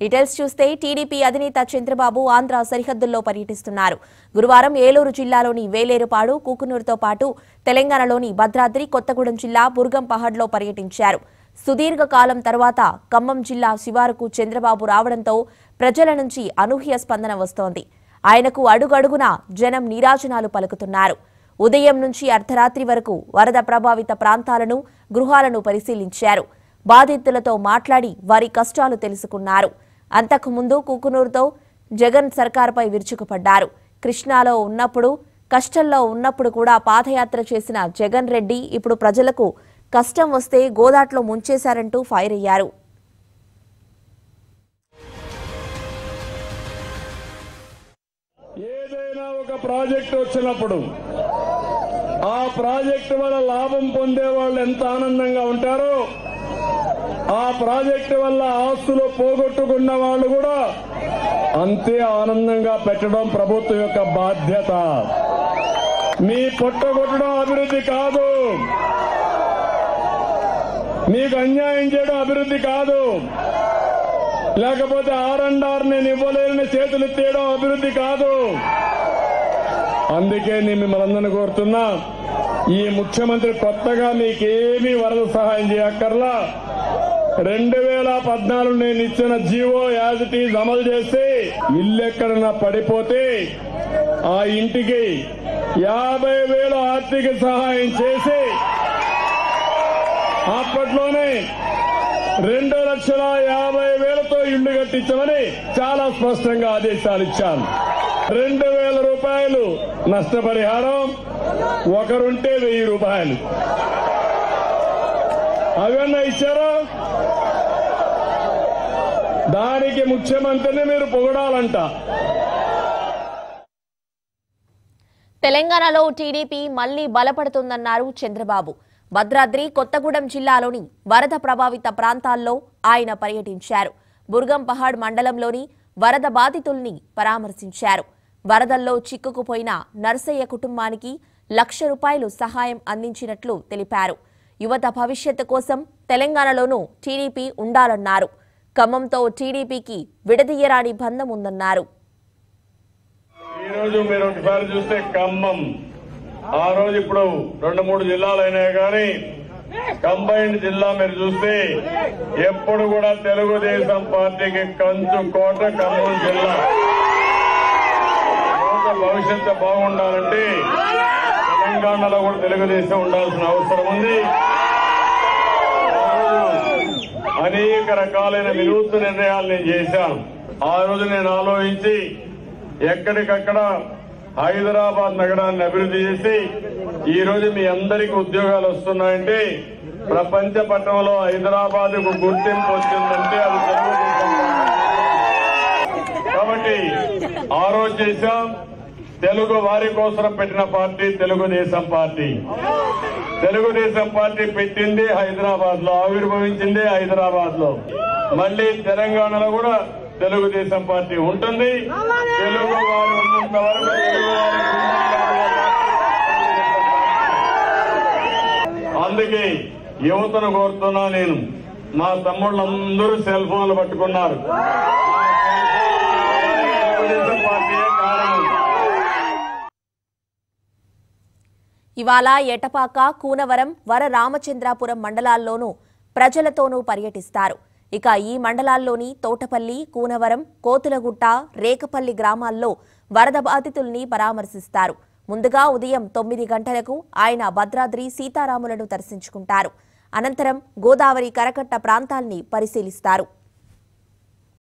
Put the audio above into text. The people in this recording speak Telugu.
డీటెయిల్స్ చూస్తే టీడీపీ అధినేత చంద్రబాబు ఆంధ్ర సరిహద్దుల్లో పర్యటిస్తున్నారు గురువారం ఏలూరు జిల్లాలోని వేలేరుపాడు కూకునూరుతో పాటు తెలంగాణలోని భద్రాద్రి కొత్తగూడెం జిల్లా బుర్గం పహాడ్లో పర్యటించారు సుదీర్ఘకాలం తర్వాత ఖమ్మం జిల్లా శివారుకు చంద్రబాబు రావడంతో ప్రజల నుంచి అనూహ్య స్పందన వస్తోంది ఆయనకు అడుగడుగునా జనం నీరాజనాలు పలుకుతున్నారు ఉదయం నుంచి అర్ధరాత్రి వరకు వరద ప్రభావిత ప్రాంతాలను గృహాలను పరిశీలించారు బాధితులతో మాట్లాడి వారి కష్టాలు తెలుసుకున్నారు అంతకుముందు కుకునూరుతో జగన్ సర్కార్పై విరుచుకుపడ్డారు కృష్ణాలో ఉన్నప్పుడు కష్టంలో ఉన్నప్పుడు కూడా పాదయాత్ర చేసిన జగన్ రెడ్డి ఇప్పుడు ప్రజలకు కష్టం వస్తే గోదాట్లో ముంచేశారంటూ ఫైర్ అయ్యారు ఏదైనా ఒక ప్రాజెక్ట్ వచ్చినప్పుడు ఆ ప్రాజెక్టు వల్ల లాభం పొందే వాళ్ళు ఎంత ఆనందంగా ఉంటారో ఆ ప్రాజెక్టు వల్ల ఆస్తులు పోగొట్టుకున్న వాళ్ళు కూడా అంతే ఆనందంగా పెట్టడం ప్రభుత్వం యొక్క బాధ్యత మీ పొట్టగొట్టడం అభివృద్ధి కాదు మీకు అన్యాయం చేయడం అభివృద్ధి కాదు లేకపోతే ఆర్ అండ్ ఆర్ నేను ఇవ్వలేని చేతులు తీయడం అభివృద్ధి కాదు అందుకే నేను మిమ్మల్ని అందరిని కోరుతున్నా ఈ ముఖ్యమంత్రి కొత్తగా మీకేమీ వరద సహాయం చేయక్కర్లా రెండు వేల పద్నాలుగు నేను ఇచ్చిన జీవో యాజ్ ఇట్ ఈజ్ అమలు చేసి ఇల్లు ఎక్కడన్నా పడిపోతే ఆ ఇంటికి యాభై వేల ఆర్థిక సహాయం చేసి అప్పట్లోనే రెండు లక్షల యాభై వేలతో ఇల్లు కట్టించమని చాలా స్పష్టంగా ఆదేశాలు ఇచ్చాను రెండు వేల రూపాయలు నష్టపరిహారం ఒకరుంటే వెయ్యి రూపాయలు అవన్నీ ఇచ్చారా దానికి ముఖ్యమంత్రిని మీరు పొగడాలంట తెలంగాణలో టీడీపీ మళ్లీ బలపడుతుందన్నారు చంద్రబాబు భద్రాద్రి కొత్తగూడెం జిల్లాలోని వరద ప్రభావిత ప్రాంతాల్లో ఆయన పర్యటించారు బుర్గం పహాడ్ మండలంలోని వరద బాధితుల్ని పరామర్శించారు వరదల్లో చిక్కుకుపోయిన నర్సయ్య కుటుంబానికి లక్ష రూపాయలు సహాయం అందించినట్లు తెలిపారు యువత భవిష్యత్తు కోసం తెలంగాణలోనూ టీడీపీ ఉండాలన్నారు ఖమ్మంతో టీడీపీకి విడదీయరాని బంధం ఉందన్నారు ఈ రోజు మీరు ఒకసారి చూస్తే ఖమ్మం ఆ రోజు ఇప్పుడు రెండు మూడు జిల్లాలు అయినాయి కానీ కంబైన్డ్ జిల్లా మీరు చూస్తే ఎప్పుడు కూడా తెలుగుదేశం పార్టీకి కంచు కోట ఖమ్మం జిల్లా యువత భవిష్యత్తు బాగుండాలంటే తెలంగాణలో కూడా తెలుగుదేశం ఉండాల్సిన అవసరం ఉంది ఆ రోజు అనేక రకాలైన వినూత్న నిర్ణయాలు నేను చేశాను ఆ రోజు నేను ఆలోచించి ఎక్కడికక్కడ హైదరాబాద్ నగరాన్ని అభివృద్ధి చేసి ఈ రోజు మీ అందరికీ ఉద్యోగాలు వస్తున్నాయంటే ప్రపంచ పట్టణంలో హైదరాబాద్ కు గుర్తింపు వచ్చిందంటే అది తెలుగుదేశం పార్టీ. కాబట్టి ఆ రోజు చేశాం తెలుగు వారి కోసం పెట్టిన party Telugudesam party Telugudesam party పెట్టింది హైదరాబాద్ లో ఆవిర్భవించింది హైదరాబాద్ లో మళ్ళీ తెలంగాణలో కూడా తెలుగుదేశం పార్టీ ఉంటుంది తెలుగు వారు ఉన్నంత వరకు తెలుగు వారి అందుకే యువతను కోరుతున్నా నేను మా తమ్ముళ్ళందరూ సెల్ ఫోన్లు పట్టుకున్నారు తెలుగుదేశం పార్టీయే కారణం ఇవాళ ఎటపాక కూనవరం వర రామచంద్రాపురం మండలాల్లోనూ ప్రజలతోనూ పర్యటిస్తారు ఇక ఈ మండలాల్లోని తోటపల్లి కూనవరం కోతులగుట్ట రేకపల్లి గ్రామాల్లో వరద బాధితుల్ని పరామర్శిస్తారు ముందుగా ఉదయం తొమ్మిది గంటలకు ఆయన భద్రాద్రి సీతారాములను దర్శించుకుంటారు అనంతరం గోదావరి కరకట్ట ప్రాంతాల్ని పరిశీలిస్తారు